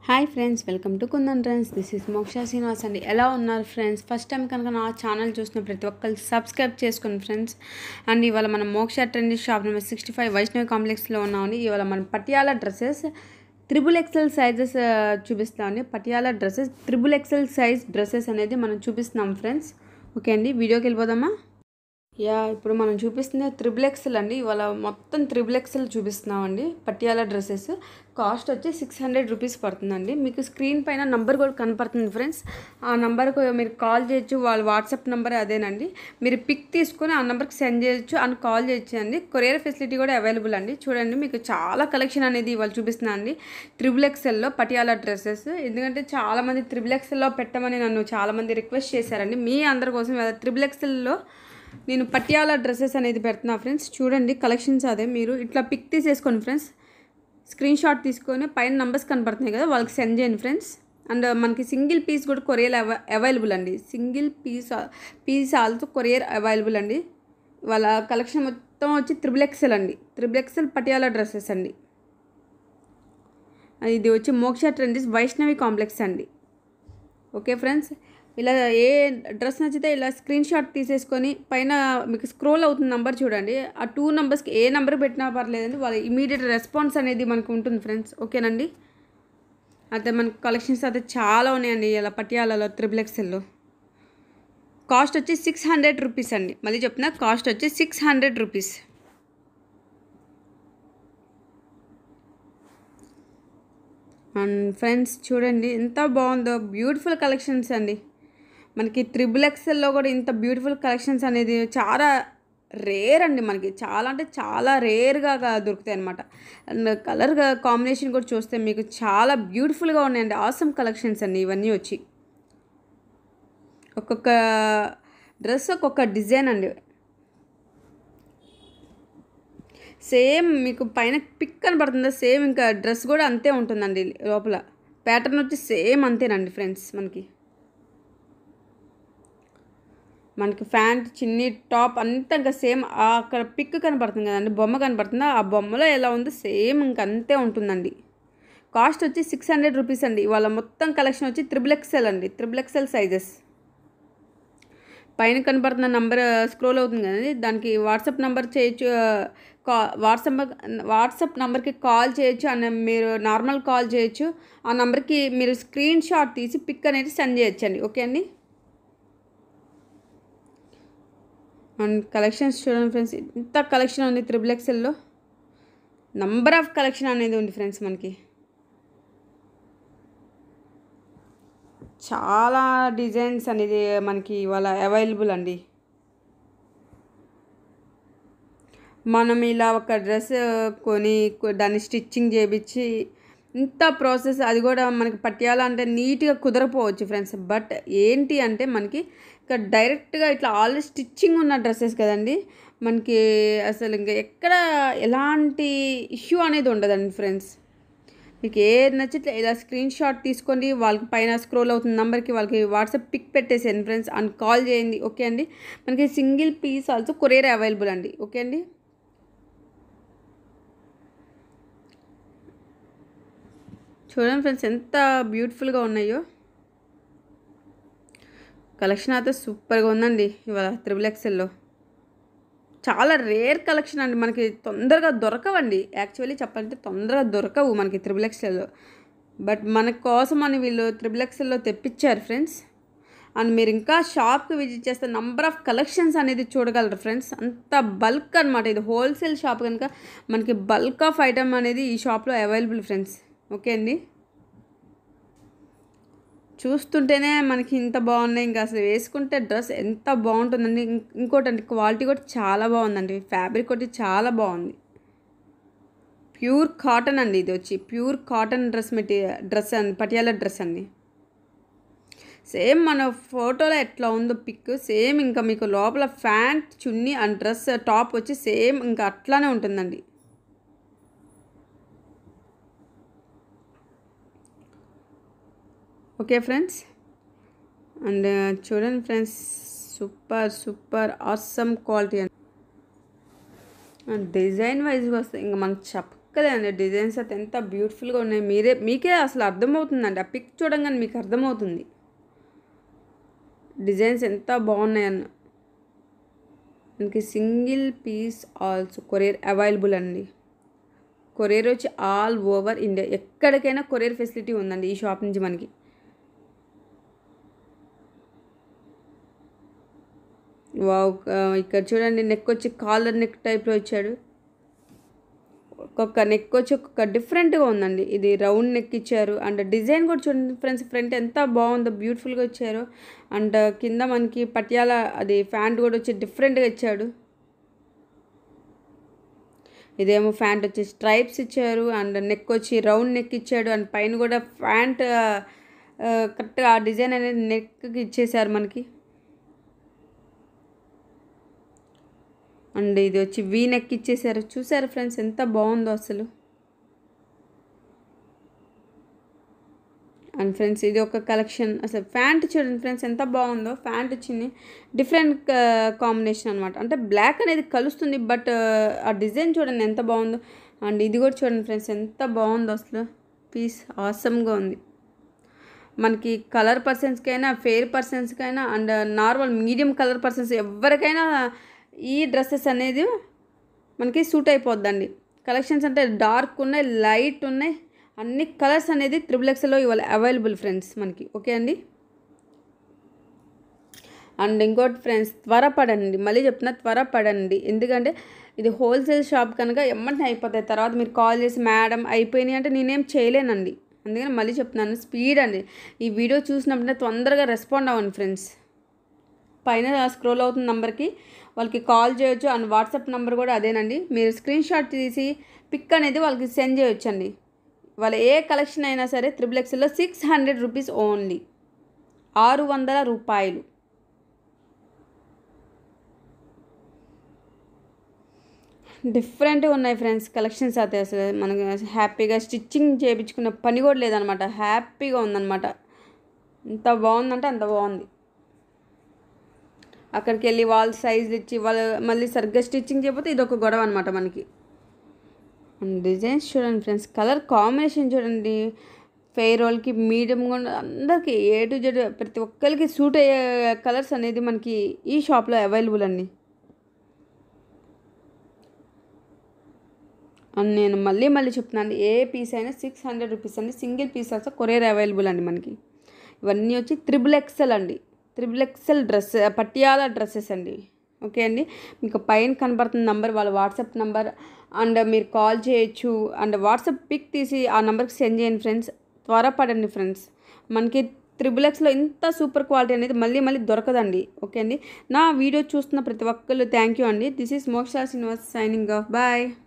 hi friends welcome to Kundan friends this is Moksha Srinivas అండి ఎలా ఉన్నారు ఫ్రెండ్స్ ఫస్ట్ టైం కనుక నా ఛానల్ చూసిన ప్రతి ఒక్కరు సబ్స్క్రైబ్ చేసుకోండి ఫ్రెండ్స్ అండ్ ఇవాళ మనం Moksha trendy shop number sixty five Vaishnavi కాంప్లెక్స్లో ఉన్నామండి ఇవాళ మనం Patiala dresses triple XL sizes చూపిస్తామండి Patiala dresses triple XL size dresses అనేది మనం చూపిస్తున్నాం ఫ్రెండ్స్ ఓకే అండి వీడియోకి వెళ్ళిపోదామా యా ఇప్పుడు మనం చూపిస్తుంది త్రిబుల్ ఎక్సెల్ అండి ఇవాళ మొత్తం త్రిబుల్ ఎక్సెల్ చూపిస్తున్నామండి పటియాలా డ్రెస్సెస్ కాస్ట్ వచ్చి సిక్స్ హండ్రెడ్ రూపీస్ పడుతుందండి మీకు స్క్రీన్ పైన నంబర్ కూడా కనపడుతుంది ఫ్రెండ్స్ ఆ నెంబర్కు మీరు కాల్ చేయొచ్చు వాళ్ళ వాట్సాప్ నెంబర్ అదేనండి మీరు పిక్ తీసుకొని ఆ నెంబర్కి సెండ్ చేయొచ్చు అని కాల్ చేయొచ్చు అండి కొరియర్ ఫెసిలిటీ కూడా అవైలబుల్ అండి చూడండి మీకు చాలా కలెక్షన్ అనేది ఇవాళ చూపిస్తున్నాను అండి త్రిబుల్ ఎక్సెల్లో పటియాలా డ్రెస్సెస్ ఎందుకంటే చాలామంది త్రిబుల్ ఎక్సెల్లో పెట్టమని నన్ను చాలామంది రిక్వెస్ట్ చేశారండి మీ అందరి కోసం త్రిబుల్ ఎక్సెల్లో నేను పటియాలా డ్రెస్సెస్ అనేది పెడుతున్నా ఫ్రెండ్స్ చూడండి కలెక్షన్స్ అదే మీరు ఇట్లా పిక్ తీసేసుకోండి ఫ్రెండ్స్ స్క్రీన్ షాట్ తీసుకొని పైన నంబర్స్ కనపడుతున్నాయి కదా వాళ్ళకి సెండ్ చేయండి ఫ్రెండ్స్ అండ్ మనకి సింగిల్ పీస్ కూడా కొరియర్ అవ అవైలబుల్ అండి single piece piece also courier available అండి వాళ్ళ కలెక్షన్ మొత్తం వచ్చి త్రిబుల్ ఎక్సెల్ అండి త్రిబుల్ ఎక్సెల్ పటియాలా డ్రెస్సెస్ అండి ఇది వచ్చి మోక్ష ట్రెండీస్ వైష్ణవి కాంప్లెక్స్ అండి ఓకే ఫ్రెండ్స్ ఇలా ఏ డ్రెస్ నచ్చితే ఇలా స్క్రీన్ షాట్ తీసేసుకొని పైన మీకు స్క్రోల్ అవుతున్న నెంబర్ చూడండి ఆ టూ నెంబర్స్కి ఏ నెంబర్ పెట్టినా పర్లేదండి వాళ్ళ ఇమీడియట్ రెస్పాన్స్ అనేది మనకు ఉంటుంది ఫ్రెండ్స్ ఓకేనండి అయితే మనకు కలెక్షన్స్ అయితే చాలా ఉన్నాయండి ఇలా పటియాలలో త్రిబుల్ ఎక్సెల్లో కాస్ట్ వచ్చి సిక్స్ హండ్రెడ్ రూపీస్ అండి మళ్ళీ చెప్తున్నా కాస్ట్ వచ్చి six hundred rupees and friends చూడండి ఎంత బాగుందో బ్యూటిఫుల్ కలెక్షన్స్ అండి మనకి త్రిబుల్ ఎక్సెల్లో కూడా ఇంత బ్యూటిఫుల్ కలెక్షన్స్ అనేది చాలా రేర్ అండి మనకి చాలా అంటే చాలా రేర్గా దొరుకుతాయి అనమాట అండ్ కలర్ కాంబినేషన్ కూడా చూస్తే మీకు చాలా బ్యూటిఫుల్గా ఉన్నాయండి ఆసమ్ కలెక్షన్స్ అండి ఇవన్నీ వచ్చి ఒక్కొక్క డ్రెస్ ఒక్కొక్క డిజైన్ అండి సేమ్ మీకు పైన పిక్ కనబడుతుందా సేమ్ ఇంకా డ్రెస్ కూడా అంతే ఉంటుందండి లోపల ప్యాటర్న్ వచ్చి సేమ్ అంతేనండి ఫ్రెండ్స్ మనకి మనకి ప్యాంట్ చిన్ని టాప్ అంతా ఇంకా సేమ్ అక్కడ పిక్ కనపడుతుంది కదండి బొమ్మ కనపడుతుందా ఆ బొమ్మలో ఎలా ఉందో సేమ్ ఇంక అంతే ఉంటుందండి కాస్ట్ వచ్చి సిక్స్ హండ్రెడ్ రూపీస్ అండి ఇవాళ మొత్తం కలెక్షన్ వచ్చి త్రిబుల్ ఎక్సెల్ అండి త్రిబుల్ ఎక్సెల్ సైజెస్ పైన కనపడుతున్న నంబర్ స్క్రోల్ అవుతుంది కదండి దానికి వాట్సాప్ నెంబర్ చేయొచ్చు కా వాట్సాప్ వాట్సాప్ నెంబర్కి కాల్ చేయొచ్చు అన్న మీరు నార్మల్ కాల్ చేయొచ్చు ఆ నెంబర్కి మీరు స్క్రీన్ షాట్ తీసి పిక్ అనేది సెండ్ చేయొచ్చండి ఓకే అండి అండ్ కలెక్షన్స్ చూడండి ఫ్రెండ్స్ ఇంత కలెక్షన్ ఉంది త్రిబుల్ ఎక్సెల్లో నంబర్ ఆఫ్ కలెక్షన్ అనేది ఉంది ఫ్రెండ్స్ మనకి చాలా డిజైన్స్ అనేది మనకి ఇవాళ అవైలబుల్ అండి మనం ఇలా ఒక డ్రెస్ కొని దాన్ని స్టిచ్చింగ్ చేయించి ఇంత ప్రాసెస్ అది కూడా మనకి పట్టియాలా అంటే నీట్గా కుదరపోవచ్చు ఫ్రెండ్స్ బట్ ఏంటి అంటే మనకి ఇక్కడ డైరెక్ట్గా ఇట్లా ఆల్రెడీ స్టిచ్చింగ్ ఉన్న డ్రెస్సెస్ కదండి మనకి అసలు ఇంకా ఎక్కడ ఎలాంటి ఇష్యూ అనేది ఉండదండి ఫ్రెండ్స్ మీకు ఏది నచ్చితే ఇలా స్క్రీన్ షాట్ తీసుకోండి వాళ్ళకి పైన స్క్రోల్ అవుతున్న నెంబర్కి వాళ్ళకి వాట్సాప్ పిక్ పెట్టేసేయండి ఫ్రెండ్స్ అండ్ కాల్ చేయండి ఓకే అండి మనకి single piece also courier available అండి ఓకే అండి చూడండి ఫ్రెండ్స్ ఎంత బ్యూటిఫుల్గా ఉన్నాయో కలెక్షన్ అయితే సూపర్గా ఉందండి ఇవాళ త్రిబుల్ ఎక్సెల్లో చాలా రేర్ కలెక్షన్ అండి మనకి తొందరగా దొరకవండి యాక్చువల్లీ చెప్పాలంటే తొందరగా దొరకవు మనకి త్రిబుల్ ఎక్సెల్లో బట్ మన కోసం అని వీళ్ళు త్రిబుల్ ఎక్సెల్లో తెప్పించారు ఫ్రెండ్స్ అండ్ మీరు ఇంకా షాప్కి విజిట్ చేస్తే నంబర్ ఆఫ్ కలెక్షన్స్ అనేది చూడగలరు ఫ్రెండ్స్ అంత బల్క్ అనమాట ఇది హోల్సేల్ షాప్ కనుక మనకి బల్క్ ఆఫ్ ఐటమ్ అనేది ఈ షాప్లో అవైలబుల్ ఫ్రెండ్స్ ఓకే అండి చూస్తుంటేనే మనకి ఇంత బాగున్నాయి ఇంకా అసలు వేసుకుంటే డ్రెస్ ఎంత బాగుంటుందండి ఇంకోటి అండి క్వాలిటీ కూడా చాలా బాగుందండి ఫ్యాబ్రిక్ ఒకటి చాలా బాగుంది ప్యూర్ కాటన్ అండి ఇది వచ్చి pure cotton dress material dress అండి పటియాలా డ్రెస్ అండి సేమ్ మన ఫోటోలో ఎట్లా ఉందో పిక్ సేమ్ ఇంకా మీకు లోపల pant chunni and dress top వచ్చి సేమ్ ఇంకా అట్లానే ఉంటుందండి ఓకే ఫ్రెండ్స్ అండ్ చూడండి friends super super awesome quality and design వైజ్గా వస్తే ఇంకా మనకు చెప్ప ఒక్కలేదండి డిజైన్స్ అయితే ఎంత బ్యూటిఫుల్గా ఉన్నాయి మీరే మీకే అసలు అర్థమవుతుందండి ఆ పిక్ చూడంగానే మీకు అర్థమవుతుంది డిజైన్స్ ఎంత బాగున్నాయన్న మనకి single piece also courier available అండి కొరియర్ వచ్చి ఆల్ ఓవర్ ఇండియా ఎక్కడికైనా కొరియర్ ఫెసిలిటీ ఉందండి ఈ షాప్ నుంచి మనకి వావ్ ఆ, ఇక్కడ చూడండి నెక్ వచ్చి కాలర్ నెక్ టైప్లో ఇచ్చాడు ఒక్కొక్క నెక్ వచ్చి ఒక్కొక్క డిఫరెంట్గా ఉందండి ఇది రౌండ్ నెక్ ఇచ్చారు అండ్ డిజైన్ కూడా చూడండి ఫ్రెండ్స్ ఫ్రంట్ ఎంత బాగుందో బ్యూటిఫుల్గా ఇచ్చారు అండ్ కింద మనకి పటియాల అది ప్యాంట్ కూడా వచ్చి డిఫరెంట్గా ఇచ్చాడు ఇదేమో ప్యాంట్ వచ్చి స్ట్రైప్స్ ఇచ్చారు అండ్ నెక్ వచ్చి రౌండ్ నెక్ ఇచ్చాడు అండ్ పైన కూడా ప్యాంట్ కరెక్ట్గా ఆ డిజైన్ అనేది నెక్కి ఇచ్చేసారు మనకి అండ్ ఇది వచ్చి వీ నెక్ ఇచ్చేసారు చూసారు ఫ్రెండ్స్ ఎంత బాగుందో అసలు అండ్ ఫ్రెండ్స్ ఇది ఒక కలెక్షన్ అసలు ప్యాంట్ చూడండి ఫ్రెండ్స్ ఎంత బాగుందో ప్యాంట్ వచ్చింది డిఫరెంట్ కాంబినేషన్ అనమాట అంటే బ్లాక్ అనేది కలుస్తుంది బట్ ఆ డిజైన్ చూడండి ఎంత బాగుందో అండ్ ఇది కూడా చూడండి ఫ్రెండ్స్ ఎంత బాగుందో అసలు పీస్ ఆసమ్గా ఉంది మనకి కలర్ పర్సన్స్కైనా ఫెయిర్ పర్సన్స్కైనా and normal medium colour persons ఎవరికైనా ఈ డ్రెస్సెస్ అనేది మనకి సూట్ అయిపోద్దండి కలెక్షన్స్ అంటే డార్క్ ఉన్నాయి లైట్ ఉన్నాయి అన్ని కలర్స్ అనేది త్రిబుల్ ఎక్స్లో ఇవాళ అవైలబుల్ ఫ్రెండ్స్ మనకి ఓకే అండి అండ్ ఇంకోటి ఫ్రెండ్స్ త్వరపడండి మళ్ళీ చెప్తున్నా త్వరపడండి ఎందుకంటే ఇది హోల్సేల్ షాప్ కనుక ఎమ్మంటే అయిపోతాయి తర్వాత మీరు కాల్ చేసి మేడం అయిపోయినాయి అంటే నేనేం చేయలేనండి అందుకని మళ్ళీ చెప్తున్నాను స్పీడ్ అండి ఈ వీడియో చూసినప్పుడే తొందరగా రెస్పాండ్ అవ్వండి ఫ్రెండ్స్ పైన స్క్రోల్ అవుతున్న నెంబర్కి వాళ్ళకి కాల్ చేయొచ్చు అండ్ వాట్సాప్ నెంబర్ కూడా అదేనండి మీరు స్క్రీన్ షాట్ తీసి పిక్ అనేది వాళ్ళకి సెండ్ చేయొచ్చండి వాళ్ళ ఏ కలెక్షన్ అయినా సరే త్రిబుల్ ఎక్స్ఎల్లో సిక్స్ హండ్రెడ్ రూపీస్ ఓన్లీ ఆరు వందల రూపాయలు డిఫరెంట్గా ఉన్నాయి ఫ్రెండ్స్ కలెక్షన్స్ అయితే అసలు మనకి హ్యాపీగా స్టిచ్చింగ్ చేయించుకున్న పని కూడా లేదనమాట హ్యాపీగా ఉందన్నమాట ఎంత బాగుందంటే అంత బాగుంది అక్కడికి వెళ్ళి వాళ్ళ సైజులు ఇచ్చి వాళ్ళు మళ్ళీ సరిగ్గా స్టిచ్చింగ్ చేయకపోతే ఇది ఒక గొడవ అనమాట మనకి అండ్ డిజైన్స్ చూడండి ఫ్రెండ్స్ కలర్ కాంబినేషన్ చూడండి ఫెయిర్ వాళ్ళకి మీడియం కూడా అందరికీ ఏ టు జెడ్ ప్రతి ఒక్కరికి సూట్ అయ్యే కలర్స్ అనేది మనకి ఈ షాప్లో అవైలబుల్ అండి అండ్ నేను మళ్ళీ మళ్ళీ చెప్తున్నాను ఏ పీస్ అయినా సిక్స్ హండ్రెడ్ రూపీస్ అండి single piece also courier available అండి మనకి ఇవన్నీ వచ్చి త్రిబుల్ ఎక్సెల్ అండి triple XL dress Patiala dresses అండి ఓకే అండి మీకు పైన కనబడుతున్న నంబర్ వాళ్ళ వాట్సాప్ నంబర్ అండ్ మీరు కాల్ చేయొచ్చు అండ్ వాట్సాప్ పిక్ తీసి ఆ నెంబర్కి సెండ్ చేయండి ఫ్రెండ్స్ త్వరపడండి ఫ్రెండ్స్ మనకి త్రిబుల్ ఎక్స్లో ఇంత సూపర్ క్వాలిటీ అనేది మళ్ళీ మళ్ళీ దొరకదండి ఓకే అండి నా వీడియో చూస్తున్న ప్రతి ఒక్కళ్ళు థ్యాంక్ యూ అండి this is Moksha Srinivas signing off bye